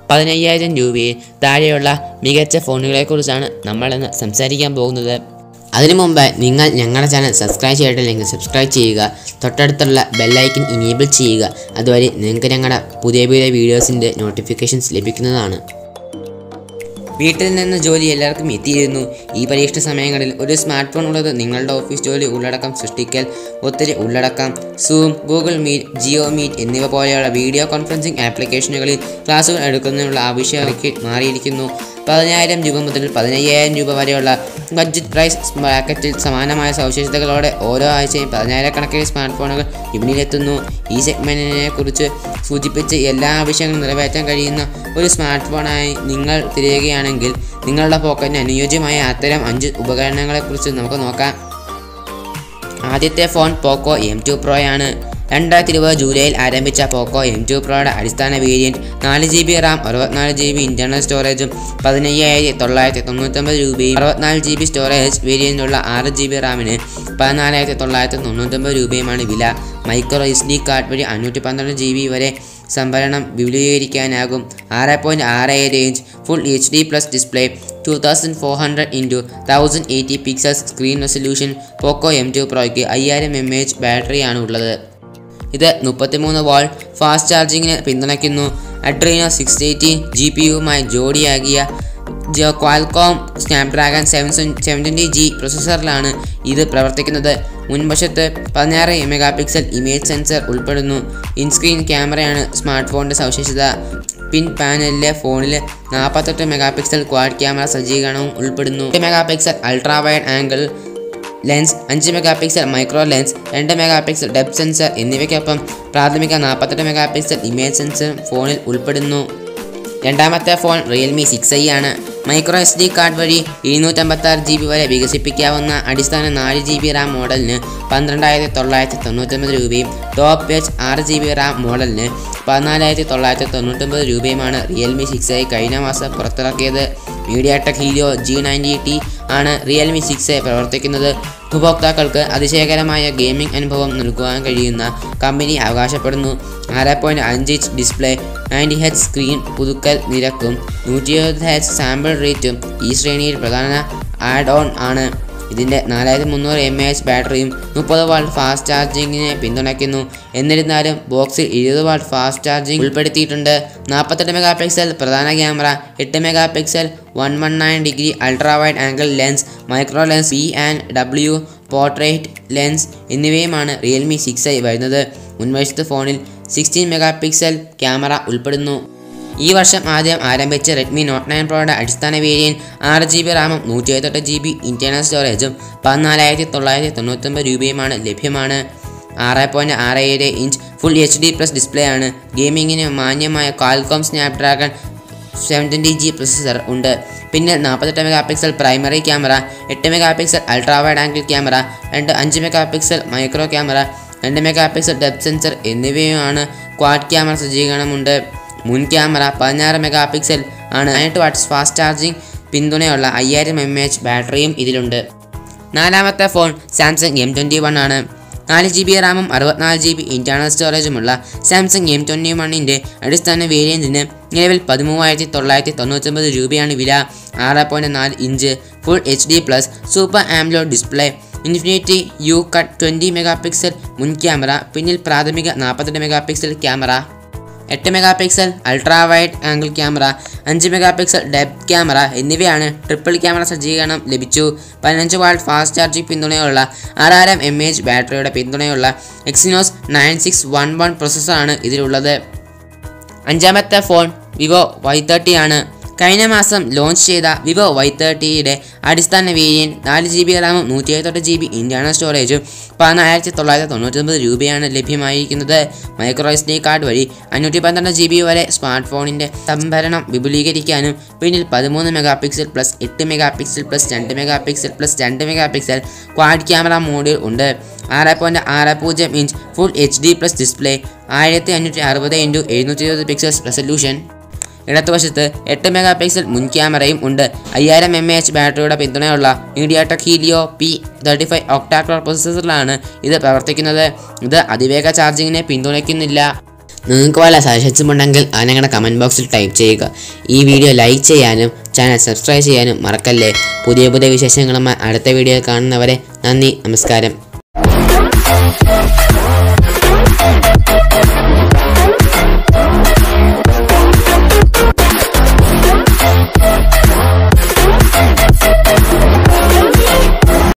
പതിനയ്യായിരം രൂപയിൽ താഴെയുള്ള മികച്ച ഫോണുകളെക്കുറിച്ചാണ് നമ്മളിന്ന് സംസാരിക്കാൻ പോകുന്നത് അതിനു മുമ്പ് നിങ്ങൾ ഞങ്ങളുടെ ചാനൽ സബ്സ്ക്രൈബ് ചെയ്തിട്ടില്ലെങ്കിൽ സബ്സ്ക്രൈബ് ചെയ്യുക തൊട്ടടുത്തുള്ള ബെല്ലൈക്കൻ ഇനേബിൾ ചെയ്യുക അതുവഴി നിങ്ങൾക്ക് ഞങ്ങളുടെ പുതിയ പുതിയ വീഡിയോസിൻ്റെ നോട്ടിഫിക്കേഷൻസ് ലഭിക്കുന്നതാണ് വീട്ടിൽ നിന്ന് ജോലി എല്ലാവർക്കും എത്തിയിരുന്നു ഈ പരീക്ഷ സമയങ്ങളിൽ ഒരു സ്മാർട്ട് ഫോൺ ഉള്ളത് നിങ്ങളുടെ ഓഫീസ് ജോലി ഉള്ളടക്കം സൃഷ്ടിക്കൽ ഒത്തിരി ഉള്ളടക്കം Zoom Google Meet Jio Meet എന്നിവ പോലെയുള്ള വീഡിയോ കോൺഫറൻസിംഗ് ആപ്ലിക്കേഷനുകളിൽ ക്ലാസുകൾ എടുക്കുന്നതിനുള്ള ആവശ്യകതയ്ക്ക് മാറിയിരിക്കുന്നു പതിനായിരം രൂപ മുതൽ പതിനയ്യായിരം രൂപ വരെയുള്ള ബഡ്ജറ്റ് പ്രൈസ് ബ്രാക്കറ്റിൽ സമാനമായ സവിശേഷതകളോടെ ഓരോ ആഴ്ചയും പതിനായിരക്കണക്കിന് സ്മാർട്ട് ഫോണുകൾ വിപണിയിലെത്തുന്നു ഈ സെഗ്മെൻറ്റിനെ കുറിച്ച് സൂചിപ്പിച്ച് എല്ലാ ആവശ്യങ്ങളും നിറവേറ്റാൻ കഴിയുന്ന ഒരു സ്മാർട്ട് ഫോണായി നിങ്ങൾ തിരയുകയാണെങ്കിൽ നിങ്ങളുടെ പോക്കറ്റിന് അനുയോജ്യമായ അത്തരം അഞ്ച് ഉപകരണങ്ങളെക്കുറിച്ച് നമുക്ക് നോക്കാം ആദ്യത്തെ ഫോൺ പോക്കോ എം ടു പ്രോയാണ് രണ്ടായിരത്തി ഇരുപത് ജൂലൈയിൽ ആരംഭിച്ച പോക്കോ എം ടു പ്രോയുടെ അടിസ്ഥാന വേരിയൻറ്റ് നാല് ജി ബി റാം അറുപത്തിനാല് ജി ബി ഇൻറ്റർണൽ സ്റ്റോറേജും പതിനയ്യായിരത്തി തൊള്ളായിരത്തി തൊണ്ണൂറ്റൊമ്പത് രൂപയും അറുപത്തിനാല് ജി ബി സ്റ്റോറേജ് വേരിയൻറ്റുള്ള ആറ് ജി ബി റാമിന് പതിനാലായിരത്തി തൊള്ളായിരത്തി തൊണ്ണൂറ്റൊമ്പത് രൂപയുമാണ് വില മൈക്രോ എസ് ഡി കാർഡ് വഴി അഞ്ഞൂറ്റി പന്ത്രണ്ട് ജി ബി വരെ സംഭരണം വിപുലീകരിക്കാനാകും ആറ് പോയിൻറ്റ് ആറ് ഏഴ് inch full H D plus display two thousand four hundred into thousand eighty pixels screen resolution Poco M two പ്രോയ്ക്ക് അയ്യായിരം എം എച്ച് ബാറ്ററിയാണ് ഉള്ളത് ഇത് മുപ്പത്തിമൂന്ന് വാൾ ഫാസ്റ്റ് ചാർജിങ്ങിന് പിന്തുണയ്ക്കുന്നു Adreno six eighty G P യുമായി ജോഡിയാകിയ ജോ Qualcomm Snapdragon seven seventy G പ്രൊസസ്സറിലാണ് ഇത് പ്രവർത്തിക്കുന്നത് മുൻവശത്ത് പതിനാറ് മെഗാ പിക്സൽ ഇമേജ് സെൻസർ ഉൾപ്പെടുന്നു ഇൻസ്ക്രീൻ ക്യാമറയാണ് സ്മാർട്ട് ഫോണിൻ്റെ സവിശേഷത പിൻ പാനലിലെ ഫോണിൽ നാൽപ്പത്തെട്ട് മെഗാ പിക്സൽ ക്വാഡ് ക്യാമറ സജ്ജീകരണവും ഉൾപ്പെടുന്നു എട്ട് megapixel ultra wide angle lens അഞ്ച് മെഗാ പിക്സൽ മൈക്രോ ലെൻസ് രണ്ട് മെഗാ പിക്സൽ ഡെപ്ത് സെൻസർ എന്നിവയ്ക്കൊപ്പം പ്രാഥമിക നാൽപ്പത്തെട്ട് മെഗാ പിക്സൽ ഇമേജ് സെൻസർ ഫോണിൽ ഉൾപ്പെടുന്നു രണ്ടാമത്തെ ഫോൺ റിയൽമി സിക്സ് ഐ ആണ് മൈക്രോ എസ് ഡി കാർഡ് വഴി ഇരുന്നൂറ്റമ്പത്താറ് ജി ബി വരെ വികസിപ്പിക്കാവുന്ന അടിസ്ഥാന നാല് ജി ബി റാം മോഡലിന് പന്ത്രണ്ടായിരത്തി തൊള്ളായിരത്തി തൊണ്ണൂറ്റൊമ്പത് രൂപയും ടോപ്പ് എച്ച് ആറ് ജി ബി റാം മോഡലിന് പതിനാലായിരത്തി തൊള്ളായിരത്തി തൊണ്ണൂറ്റൊമ്പത് രൂപയുമാണ് റിയൽമി സിക്സ് ഐ കഴിഞ്ഞ മാസം പുറത്തിറക്കിയത് MediaTek Helio G ninety T ആണ് റിയൽമി സിക്സ് പ്രവർത്തിക്കുന്നത് ഉപഭോക്താക്കൾക്ക് അതിശയകരമായ ഗെയിമിംഗ് അനുഭവം നൽകുവാൻ കഴിയുന്ന കമ്പനി അവകാശപ്പെടുന്നു ആറ് പോയിൻറ്റ് അഞ്ച് inch display ninety H screen പുതുക്കൽ നിരക്കും നൂറ്റി എഴുപത് ഹെച്ച് സാമ്പിൾ റേറ്റും ഈ ശ്രേണിയിൽ പ്രധാന ആഡ് ഓൺ ആണ് ഇതിൻ്റെ നാലായിരത്തി മുന്നൂറ് എം എ എച്ച് ബാറ്ററിയും മുപ്പത് വാട്ട് ഫാസ്റ്റ് ചാർജിങ്ങിനെ പിന്തുണയ്ക്കുന്നു എന്നിരുന്നാലും ബോക്സിൽ ഇരുപത് വാട്ട് ഫാസ്റ്റ് ചാർജിംഗ് ഉൾപ്പെടുത്തിയിട്ടുണ്ട് നാൽപ്പത്തെട്ട് മെഗാ പിക്സൽ പ്രധാന ക്യാമറ എട്ട് megapixel one one nine degree ultra wide angle lens micro lens P and W portrait lens എന്നിവയുമാണ് റിയൽമി സിക്സ് ഐ വരുന്നത് മുൻവശത്ത് ഫോണിൽ സിക്സ്റ്റീൻ മെഗാ പിക്സൽ ക്യാമറ ഉൾപ്പെടുന്നു ഈ വർഷം ആദ്യം ആരംഭിച്ച റെഡ്മി നോട്ട് നയൻ പ്രോയുടെ അടിസ്ഥാന വേരിയൻ ആറ് ജി ബി റാമും നൂറ്റി എഴുപത്തെട്ട് ജി ബി ഇൻറ്റേർണൽ സ്റ്റോറേജും പതിനാലായിരത്തി തൊള്ളായിരത്തി തൊണ്ണൂറ്റൊമ്പത് രൂപയുമാണ് ലഭ്യമാണ് ആറ് പോയിൻറ്റ് ആറ് ഏഴ് inch full H D plus display ആണ് ഗെയിമിങ്ങിന് മാന്യമായ Qualcomm Snapdragon seven twenty G processor ഉണ്ട് പിന്നിൽ നാൽപ്പത്തെട്ട് മെഗാ പിക്സൽ പ്രൈമറി ക്യാമറ എട്ട് megapixel ultra wide angle camera രണ്ട് അഞ്ച് മെഗാ പിക്സൽ മൈക്രോ ക്യാമറ രണ്ട് മെഗാ പിക്സൽ ഡെപ്ത് സെൻസർ എന്നിവയുമാണ് ക്വാഡ് ക്യാമറ സജ്ജീകരണമുണ്ട് മുൻ ക്യാമറ പതിനാറ് മെഗാ പിക്സൽ ആണ് പതിനെട്ട് വാട്ട്സ് ഫാസ്റ്റ് ചാർജിംഗ് പിന്തുണയുള്ള അയ്യായിരം എം എച്ച് ബാറ്ററിയും ഇതിലുണ്ട് നാലാമത്തെ phone Samsung M twenty one ആണ് നാല് ജി ബി റാമും അറുപത്തിനാല് ജി ബി ഇൻറ്റേർണൽ സ്റ്റോറേജുമുള്ള സാംസങ് എം ട്വൻറ്റി വണ്ണിൻ്റെ അടിസ്ഥാന വേരിയൻറ്റിന് നിലവിൽ പതിമൂവായിരത്തി തൊള്ളായിരത്തി തൊണ്ണൂറ്റൊമ്പത് രൂപയാണ് വില ആറ് പോയിൻറ്റ് നാല് inch full H D plus super ആംബ്ലോ display infinity U cut twenty megapixel മുൻ ക്യാമറ പിന്നിൽ പ്രാഥമിക നാൽപ്പത്തെട്ട് മെഗാ പിക്സൽ ക്യാമറ എട്ട് megapixel ultra wide angle camera അഞ്ച് മെഗാ പിക്സൽ ഡെപ്ത് ക്യാമറ എന്നിവയാണ് ട്രിപ്പിൾ ക്യാമറ സജ്ജീകരണം ലഭിച്ചു പതിനഞ്ച് വാൾട്ട് ഫാസ്റ്റ് ചാർജിംഗ് പിന്തുണയുള്ള ആറായിരം എം എച്ച് ബാറ്ററിയുടെ പിന്തുണയുള്ള Exynos nine six one one പ്രൊസസ്സറാണ് ഇതിലുള്ളത് അഞ്ചാമത്തെ ഫോൺ വിവോ വൈ തേർട്ടി ആണ് കഴിഞ്ഞ മാസം ലോഞ്ച് ചെയ്ത വിവോ വൈ തേർട്ടിയുടെ അടിസ്ഥാന വേരിയൻറ്റ് നാല് ജി ബി റാമും നൂറ്റി എഴുപത്തെട്ട് ജി ബി ഇൻറ്റേർണൽ സ്റ്റോറേജും പതിനായിരത്തി തൊള്ളായിരത്തി തൊണ്ണൂറ്റൊമ്പത് രൂപയാണ് ലഭ്യമായിരിക്കുന്നത് മൈക്രോ എസ് ഡി കാർഡ് വഴി അഞ്ഞൂറ്റി പന്ത്രണ്ട് ജി ബി വരെ സ്മാർട്ട് ഫോണിൻ്റെ സംഭരണം വിപുലീകരിക്കാനും പിന്നിൽ പതിമൂന്ന് മെഗാ പിക്സൽ പ്ലസ് എട്ട് മെഗാ പിക്സൽ പ്ലസ് രണ്ട് മെഗാ പിക്സൽ പ്ലസ് രണ്ട് മെഗാ പിക്സൽ ക്വാഡ് ക്യാമറ മോഡിൽ ഉണ്ട് ആറ് പോയിൻറ്റ് ആറ് പൂജ്യം inch full H D plus display ആയിരത്തി അഞ്ഞൂറ്റി അറുപത് ഇൻറ്റു എഴുന്നൂറ്റി ഇരുപത് പിക്സൽസ് റെസൊല്യൂഷൻ ഇടതുവശത്ത് എട്ട് മെഗാ പിക്സൽ മുൻ ക്യാമറയും ഉണ്ട് അയ്യായിരം എം എച്ച് ബാറ്ററിയുടെ പിന്തുണയുള്ള MediaTek Helio P thirty five octacore പ്രൊസസ്സറിലാണ് ഇത് പ്രവർത്തിക്കുന്നത് ഇത് അതിവേഗ ചാർജിങ്ങിനെ പിന്തുണയ്ക്കുന്നില്ല നിങ്ങൾക്ക് വല്ല സജഷൻസും ഉണ്ടെങ്കിൽ അത് ഞങ്ങളുടെ കമൻറ്റ് ബോക്സിൽ ടൈപ്പ് ചെയ്യുക ഈ വീഡിയോ ലൈക്ക് ചെയ്യാനും ചാനൽ സബ്സ്ക്രൈബ് ചെയ്യാനും മറക്കല്ലേ പുതിയ പുതിയ വിശേഷങ്ങളുമായി അടുത്ത വീഡിയോ കാണുന്നവരെ നന്ദി നമസ്കാരം